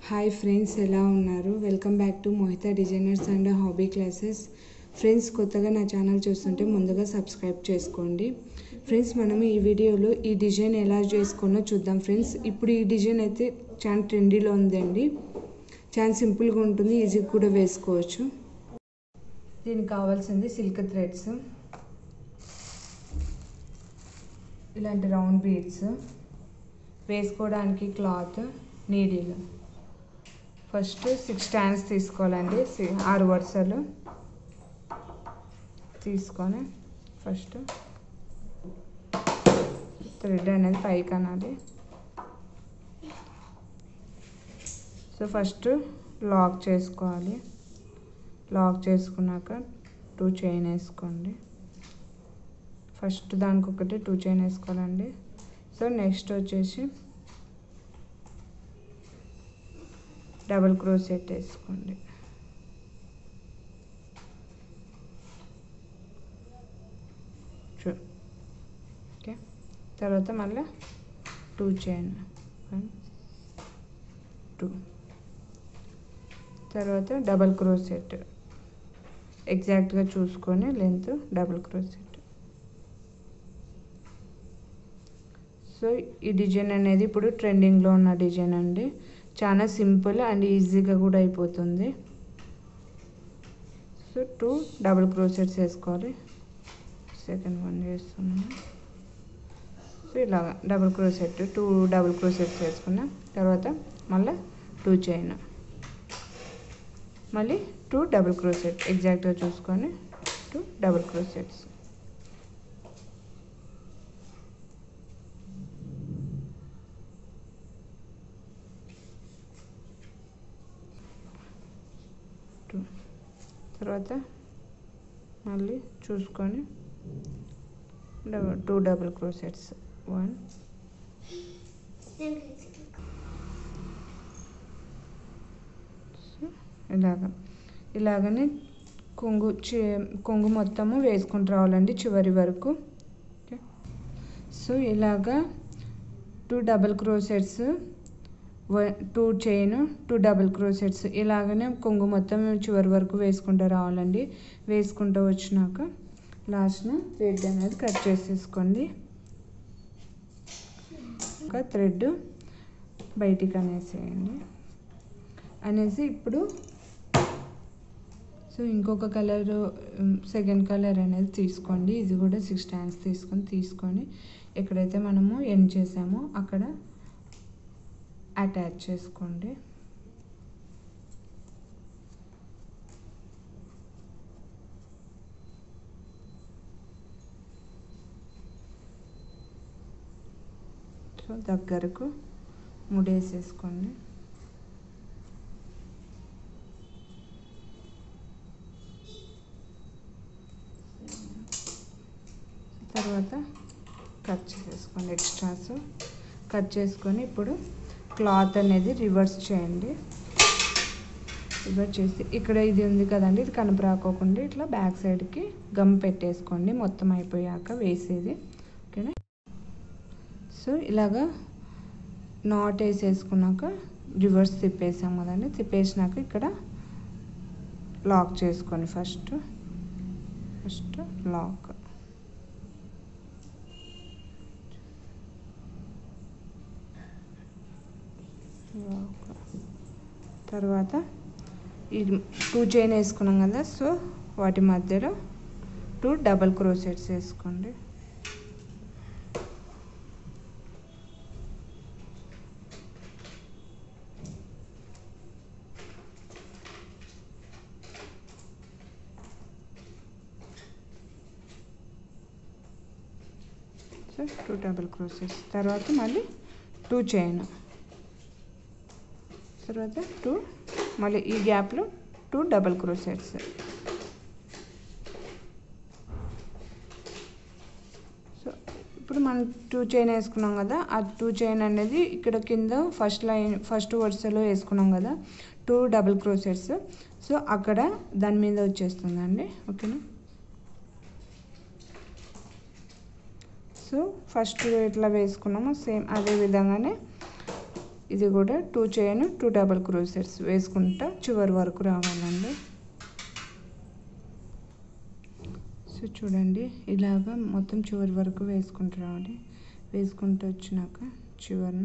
hi friends ఎలా ఉన్నారు welcome back to Mohita designers and hobby classes friends కొత్తగా నా ఛానల్ చూస్తుంటే ముందుగా సబ్స్క్రైబ్ చేసుకోండి ఫ్రెండ్స్ మనం ఈ వీడియోలో ఈ డిజైన్ ఎలా చేసుకోనో చూద్దాం ఫ్రెండ్స్ ఇప్పుడు ఈ డిజైన్ అయితే చాలా ట్రెండీలో ఉందండి చాలా సింపుల్గా ఉంటుంది ఈజీగా కూడా వేసుకోవచ్చు దీనికి కావాల్సింది సిల్క్ థ్రెడ్స్ ఇలాంటి రౌండ్ బీడ్స్ వేసుకోవడానికి cloth needle first six stands తీసుకోవాలండి సి- ఆరు వరుసలు తీసుకొని ఫస్ట్ థ్రెడ్ అనేది పైకి అనాలి సో ఫస్ట్ లాక్ చేసుకోవాలి లాక్ చేసుకున్నాక టూ చైన్ వేసుకోండి ఫస్ట్ దానికి ఒకటి టూ చైన్ వేసుకోవాలండి సో నెక్స్ట్ వచ్చేసి డబుల్ క్రోసెట్ వేసుకోండి చూ ఓకే తర్వాత మళ్ళీ టూ చైన్ వన్ టూ తర్వాత డబల్ క్రోసెట్ ఎగ్జాక్ట్గా చూసుకొని లెంత్ డబుల్ క్రోసెట్ సో ఈ డిజైన్ అనేది ఇప్పుడు ట్రెండింగ్లో ఉన్న డిజైన్ అండి చాలా సింపుల్ అండ్ ఈజీగా కూడా అయిపోతుంది సో టూ డబుల్ క్రోసెట్స్ వేసుకోవాలి సెకండ్ వన్ చేస్తున్నాను సో ఇలాగ double crochet two double crochets వేసుకున్నాం తర్వాత మళ్ళీ టూ చైన్ మళ్ళీ టూ డబుల్ క్రోసెట్ ఎగ్జాక్ట్గా చూసుకొని టూ డబుల్ క్రోసెట్స్ టూ తర్వాత మళ్ళీ చూసుకొని double two double crochets one so ఇలాగ ఇలాగనే కొంగు చి కొంగు మొత్తము వేసుకుంటూ రావాలండి చివరి వరకు ఓకే సో ఇలాగా two double crochets two chain two double crochets ఇలాగనే కొంగు మొత్తం చివరి వరకు వేసుకుంటూ రావాలండి వేసుకుంటూ వచ్చినాక లాస్ట్న థ్రెడ్ అనేది కట్ చేసేసుకోండి ఒక థ్రెడ్ బయటికి అనేసేయండి అనేసి ఇప్పుడు సో ఇంకొక కలర్ సెకండ్ కలర్ అనేది తీసుకోండి ఇది కూడా సిక్స్ స్టాండ్స్ తీసుకొని తీసుకొని ఎక్కడైతే మనము ఎండ్ చేసామో అక్కడ అటాచ్ చేసుకోండి సో దగ్గరకు ముడేసేసుకోండి తర్వాత కట్ చేసేసుకోండి ఎక్స్ట్రాస్ కట్ చేసుకొని ఇప్పుడు క్లాత్ అనేది రివర్స్ చేయండి రివర్స్ చేసి ఇక్కడ ఇది ఉంది కదండి ఇది కనపరాకోకుండా ఇట్లా బ్యాక్ సైడ్కి గమ్ పెట్టేసుకోండి మొత్తం అయిపోయాక వేసేది ఓకేనా సో ఇలాగా నాట్ వేసేసుకున్నాక రివర్స్ తిప్పేసాం కదండి తిప్పేసినాక ఇక్కడ లాక్ చేసుకోండి ఫస్ట్ ఫస్ట్ లాక్ లాక్ తర్వాత ఇది టూ చైన్ వేసుకున్నాం కదా సో వాటి మధ్యలో టూ డబల్ క్రోసెట్స్ వేసుకోండి సో టూ డబుల్ క్రోసెస్ తర్వాత మళ్ళీ టూ చైన్ తర్వాత టూ మళ్ళీ ఈ గ్యాప్లో టూ డబల్ క్రోసెట్స్ సో ఇప్పుడు మనం టూ చైన్ వేసుకున్నాం కదా ఆ టూ చైన్ అనేది ఇక్కడ కింద ఫస్ట్ లైన్ ఫస్ట్ వరుసలో వేసుకున్నాం కదా టూ డబుల్ క్రోసెట్స్ సో అక్కడ దాని మీద వచ్చేస్తుందండి ఓకేనా సో ఫస్ట్ ఎట్లా వేసుకున్నామో సేమ్ అదే విధంగానే ఇది కూడా two chain two double crochets వేసుకుంటా చివరి వరకు రావాలండి సో చూడండి ఇలాగా మొత్తం చివరి వరకు వేసుకుంటూ రావాలి వేసుకుంటూ వచ్చినాక చివరిన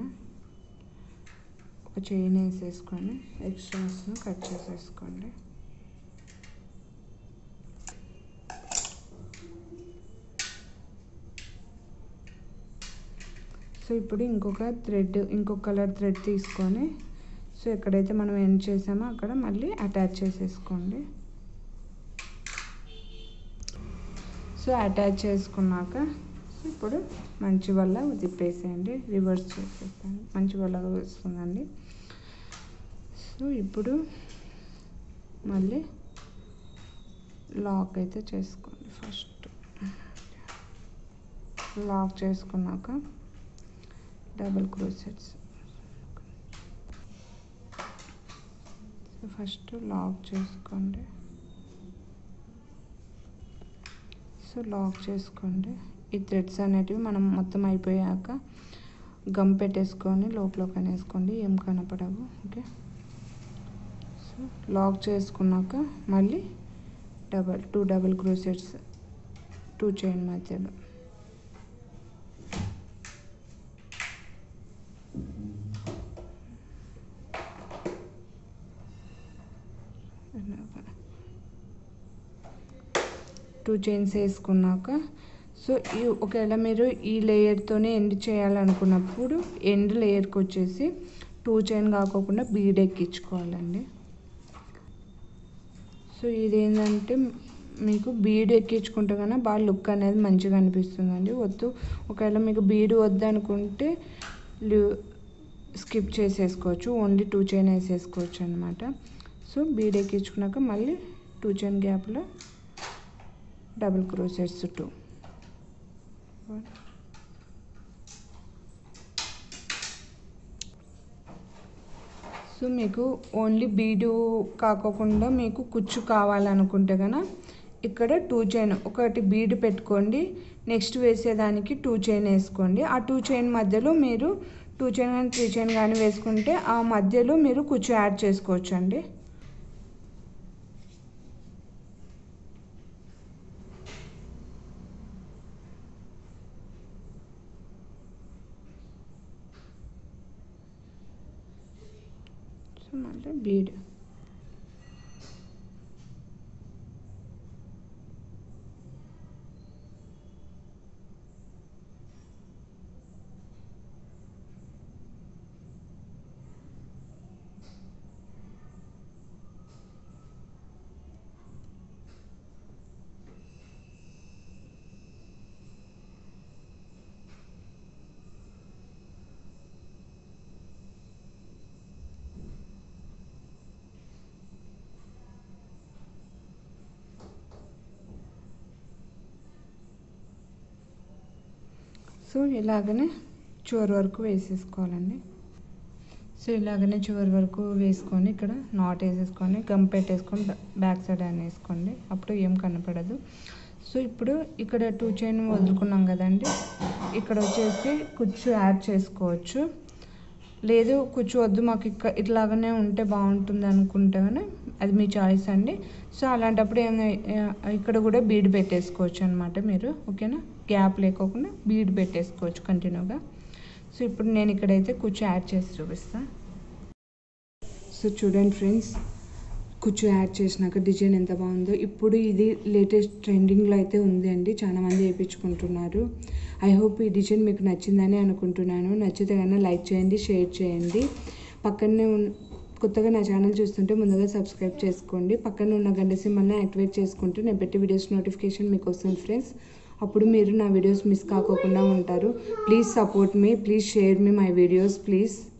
ఒక చైన్ వేసేసుకొని ఎక్స్ట్రాస్ను కట్ చేసేసుకోండి సో ఇప్పుడు ఇంకొక థ్రెడ్ ఇంకొక కలర్ థ్రెడ్ తీసుకొని సో ఎక్కడైతే మనం ఎండ్ చేసామో అక్కడ మళ్ళీ అటాచ్ చేసేసుకోండి సో అటాచ్ చేసుకున్నాక సో ఇప్పుడు మంచి వల్ల తిప్పేసేయండి రివర్స్ చేసేస్తాను మంచి వల్ల వస్తుందండి సో ఇప్పుడు మళ్ళీ లాక్ అయితే చేసుకోండి ఫస్ట్ లాక్ చేసుకున్నాక double crochets so first lock చేసుకోండి సో లాక్ చేసుకోండి ఈ థ్రెడ్స్ అనేటివి మనం మొత్తం అయిపోయాక గమ్ పెట్టేసుకొని లోపల కనేసుకోండి ఏం కనపడవు ఓకే సో లాక్ చేసుకున్నాక మళ్ళీ double two double crochets two chain మధ్యలో టూ చైన్స్ వేసుకున్నాక సో ఈ ఒకవేళ మీరు ఈ లేయర్తోనే ఎండ్ చేయాలనుకున్నప్పుడు ఎండ్ లేయర్కి వచ్చేసి టూ చైన్ కాకోకుండా బీడ్ ఎక్కించుకోవాలండి సో ఇదేంటంటే మీకు బీడ్ ఎక్కించుకుంటే కన్నా బాగా లుక్ అనేది మంచిగా అనిపిస్తుందండి వద్దు ఒకవేళ మీకు బీడ్ వద్దనుకుంటే స్కిప్ చేసేసుకోవచ్చు ఓన్లీ టూ చైన్ వేసేసుకోవచ్చు అనమాట సో బీడ్ ఎక్కించుకున్నాక మళ్ళీ టూ చైన్ గ్యాప్లో డబుల్ క్రోసెట్స్ టూ సో మీకు ఓన్లీ బీడు కాకోకుండా మీకు కుచ్చు కావాలనుకుంటే కనుక ఇక్కడ టూ చైన్ ఒకటి బీడ్ పెట్టుకోండి నెక్స్ట్ వేసేదానికి టూ చైన్ వేసుకోండి ఆ టూ చైన్ మధ్యలో మీరు టూ చైన్ కానీ త్రీ చైన్ కానీ వేసుకుంటే ఆ మధ్యలో మీరు కుచ్చు యాడ్ చేసుకోవచ్చు అండి సో మళ్ళీ బీడ్ సో ఇలాగనే చివరి వరకు వేసేసుకోవాలండి సో ఇలాగనే చివరి వరకు వేసుకొని ఇక్కడ నాట్ వేసేసుకొని గమ్ పెట్టేసుకొని బ్యాక్ సైడ్ అని వేసుకోండి అప్పుడు ఏం కనపడదు సో ఇప్పుడు ఇక్కడ టూ చైన్ వదులుకున్నాం కదండి ఇక్కడ వచ్చేసి కుచ్చు యాడ్ చేసుకోవచ్చు లేదు కుచ్చు వద్దు మాకు ఇక్కడ ఇట్లాగనే ఉంటే బాగుంటుంది అనుకుంటే కానీ అది మీ చాయిస్ అండి సో అలాంటప్పుడు ఏమైనా ఇక్కడ కూడా బీడ్ పెట్టేసుకోవచ్చు అనమాట మీరు ఓకేనా గ్యాప్ లేకోకుండా బీడ్ పెట్టేసుకోవచ్చు కంటిన్యూగా సో ఇప్పుడు నేను ఇక్కడైతే కుచ్చు యాడ్ చేసి చూపిస్తాను సో చూడండి ఫ్రెండ్స్ కుచ్చు యాడ్ చేసినాక డిజైన్ ఎంత బాగుందో ఇప్పుడు ఇది లేటెస్ట్ ట్రెండింగ్లో అయితే ఉంది అండి చాలామంది వేయించుకుంటున్నారు ఐ హోప్ ఈ డిజైన్ మీకు నచ్చిందని అనుకుంటున్నాను నచ్చితే కన్నా లైక్ చేయండి షేర్ చేయండి పక్కనే ఉన్ కొత్తగా నా ఛానల్ చూస్తుంటే ముందుగా సబ్స్క్రైబ్ చేసుకోండి పక్కన ఉన్న గంట సింబల్ని యాక్టివేట్ చేసుకుంటే నేను పెట్టే వీడియోస్ నోటిఫికేషన్ మీకు వస్తుంది ఫ్రెండ్స్ అప్పుడు మీరు నా వీడియోస్ మిస్ కాకోకుండా ఉంటారు please support me please share me my videos please